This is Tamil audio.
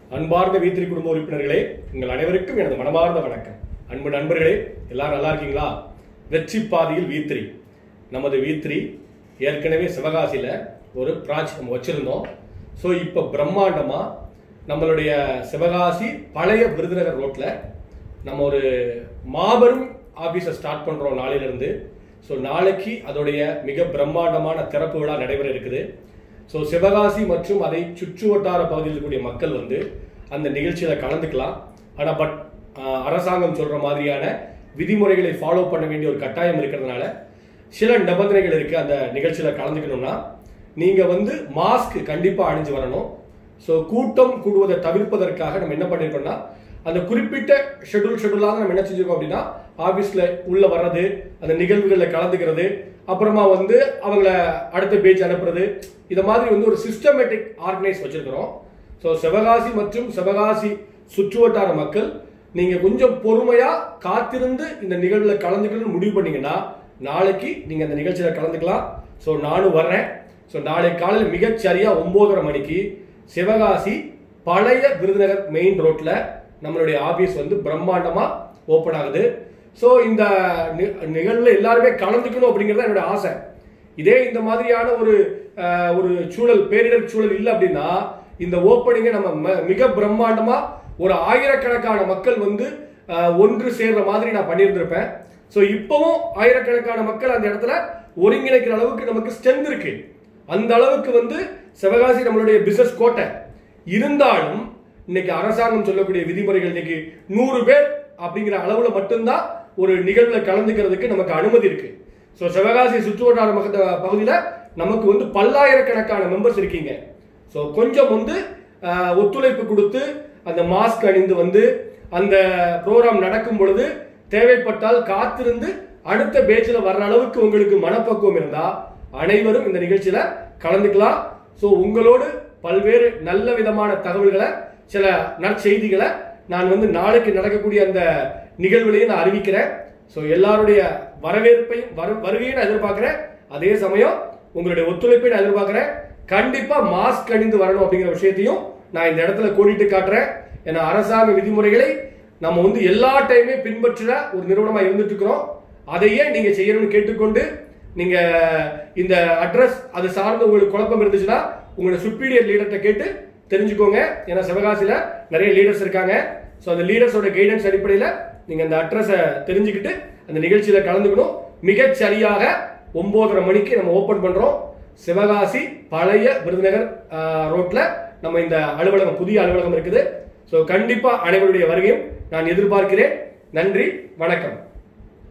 அன்பார்ந்த வீத்திரி குடும்ப உறுப்பினர்களே உங்கள் அனைவருக்கும் எனது மனமார்ந்த வணக்கம் அன்பு நண்பர்களே எல்லாரும் நல்லா இருக்கீங்களா வெற்றி பாதையில் வீத்திரி நமது வீத்திரி ஏற்கனவே சிவகாசியில ஒரு பிரான்ச் நம்ம வச்சிருந்தோம் ஸோ இப்போ பிரம்மாண்டமா நம்மளுடைய சிவகாசி பழைய விருதுநகர் ரோட்ல நம்ம ஒரு மாபெரும் ஆபீஸை ஸ்டார்ட் பண்றோம் நாளையிலிருந்து ஸோ நாளைக்கு அதோடைய மிக பிரம்மாண்டமான திறப்பு விழா நடைபெற இருக்குது ஸோ சிவகாசி மற்றும் அதை சுற்று வட்டார பகுதியில் இருக்கக்கூடிய மக்கள் வந்து அந்த நிகழ்ச்சியில கலந்துக்கலாம் ஆனால் பட் அரசாங்கம் சொல்ற மாதிரியான விதிமுறைகளை ஃபாலோ பண்ண வேண்டிய ஒரு கட்டாயம் இருக்கிறதுனால சில நிபந்தனைகள் இருக்கு அந்த நிகழ்ச்சியில கலந்துக்கணும்னா நீங்க வந்து மாஸ்க் கண்டிப்பா அணிஞ்சு வரணும் ஸோ கூட்டம் கூடுவதை தவிர்ப்பதற்காக நம்ம என்ன பண்ணிருக்கோம்னா அந்த குறிப்பிட்ட ஷெட்யூல் ஷெட்யூலாக நம்ம என்ன செஞ்சிருக்கோம் அப்படின்னா ஆபீஸ்ல உள்ள வர்றது அந்த நிகழ்வுகளில் கலந்துக்கிறது அப்புறமா வந்து அவங்கள அடுத்த பேஜ் அனுப்புறது இத மாதிரி வந்து ஒரு சிஸ்டமேட்டிக் ஆர்கனைஸ் வச்சிருக்கிறோம் ஸோ சிவகாசி மற்றும் சிவகாசி சுற்றுவட்டார மக்கள் நீங்க கொஞ்சம் பொறுமையா காத்திருந்து இந்த நிகழ்வுல கலந்துக்கணும்னு முடிவு பண்ணீங்கன்னா நாளைக்கு நீங்க அந்த நிகழ்ச்சியில கலந்துக்கலாம் ஸோ நானும் வர்றேன் ஸோ நாளை காலையில் மிகச் சரியா ஒன்பதரை மணிக்கு சிவகாசி பழைய விருதுநகர் மெயின் ரோட்ல நம்மளுடைய ஆபீஸ் வந்து பிரம்மாண்டமா ஓபன் ஆகுது ஸோ இந்த நி- நிகழ்வுல எல்லாருமே கலந்துக்கணும் அப்படிங்கிறது தான் என்னோட ஆசை இதே இந்த மாதிரியான ஒரு அஹ், ஒரு சூழல் பேரிடர் சூழல் இல்லை அப்படின்னா இந்த ஓப்பனிங்கை நம்ம ம- மிக பிரம்மாண்டமா ஒரு ஆயிரக்கணக்கான மக்கள் வந்து அஹ், ஒன்று சேர்ற மாதிரி நான் பண்ணியிருந்திருப்பேன் ஸோ இப்பவும் ஆயிரக்கணக்கான மக்கள் அந்த இடத்துல ஒருங்கிணைக்கிற அளவுக்கு நமக்கு ஸ்ட்ரென்த் இருக்கு அந்த அளவுக்கு வந்து சிவகாசி நம்மளுடைய பிசினஸ் கோட்டை இருந்தாலும் இன்னைக்கு அரசாங்கம் சொல்லக்கூடிய விதிமுறைகள் இன்னைக்கு நூறு பேர் அப்படிங்கிற அளவுல மட்டும்தான் ஒரு நிகழ்வுல கலந்துக்கிறதுக்கு நமக்கு அனுமதி இருக்கு ஸோ சிவகாசி சுற்றுவட்டார மக- பகுதியில நமக்கு வந்து பல்லாயிரக்கணக்கான மெம்பர்ஸ் இருக்கீங்க ஸோ கொஞ்சம் வந்து ஆஹ், ஒத்துழைப்பு கொடுத்து அந்த மாஸ்க் அணிந்து வந்து அந்த ப்ரோக்ராம் நடக்கும் பொழுது தேவைப்பட்டால் காத்திருந்து அடுத்த பேச்சில் வர்ற அளவுக்கு உங்களுக்கு மனப்பக்குவம் இருந்தா அனைவரும் இந்த நிகழ்ச்சியில கலந்துக்கலாம் ஸோ உங்களோடு பல்வேறு நல்ல விதமான தகவல்களை சில நற்செய்திகளை நான் வந்து நாளைக்கு நடக்கக்கூடிய அந்த நிகழ்வுலையும் நான் அறிவிக்கிறேன் ஸோ எல்லாருடைய வரவேற்பையும் வரு- வருகையும் நான் எதிர்பார்க்கிறேன் அதே சமயம் உங்களுடைய ஒத்துழைப்பை நான் எதிர்பார்க்கிறேன் கண்டிப்பா மாஸ்க் அணிந்து வரணும் அப்படிங்கிற விஷயத்தையும் நான் இந்த இடத்துல கோடிட்டு காட்டுறேன் ஏன்னா அரசாங்க விதிமுறைகளை நம்ம வந்து எல்லா டைமே பின்பற்றுற ஒரு நிறுவனமா இருந்துட்டு இருக்கிறோம் அதையே நீங்க செய்யணும்னு கேட்டுக்கொண்டு நீங்க இந்த அட்ரஸ் அது சார்ந்த உங்களுக்கு குழப்பம் இருந்துச்சுன்னா உங்களோட சுப்பீரியர் லீடர்கிட்ட கேட்டு தெரிஞ்சுக்கோங்க ஏன்னா சிவகாசியில நிறைய லீடர்ஸ் இருக்காங்க ஸோ அந்த லீடர்ஸோட கைடன்ஸ் அடிப்படையில் நீங்க அந்த அட்ரஸை தெரிஞ்சுக்கிட்டு அந்த நிகழ்ச்சியில கலந்துக்கணும் மிகச் சரியாக ஒன்பதரை மணிக்கு நம்ம ஓபன் பண்றோம் சிவகாசி பழைய விருதுநகர் ஆஹ், ரோட்ல நம்ம இந்த அலுவலகம் புதிய அலுவலகம் இருக்குது ஸோ கண்டிப்பா அனைவருடைய வருகையும் நான் எதிர்பார்க்கிறேன் நன்றி வணக்கம்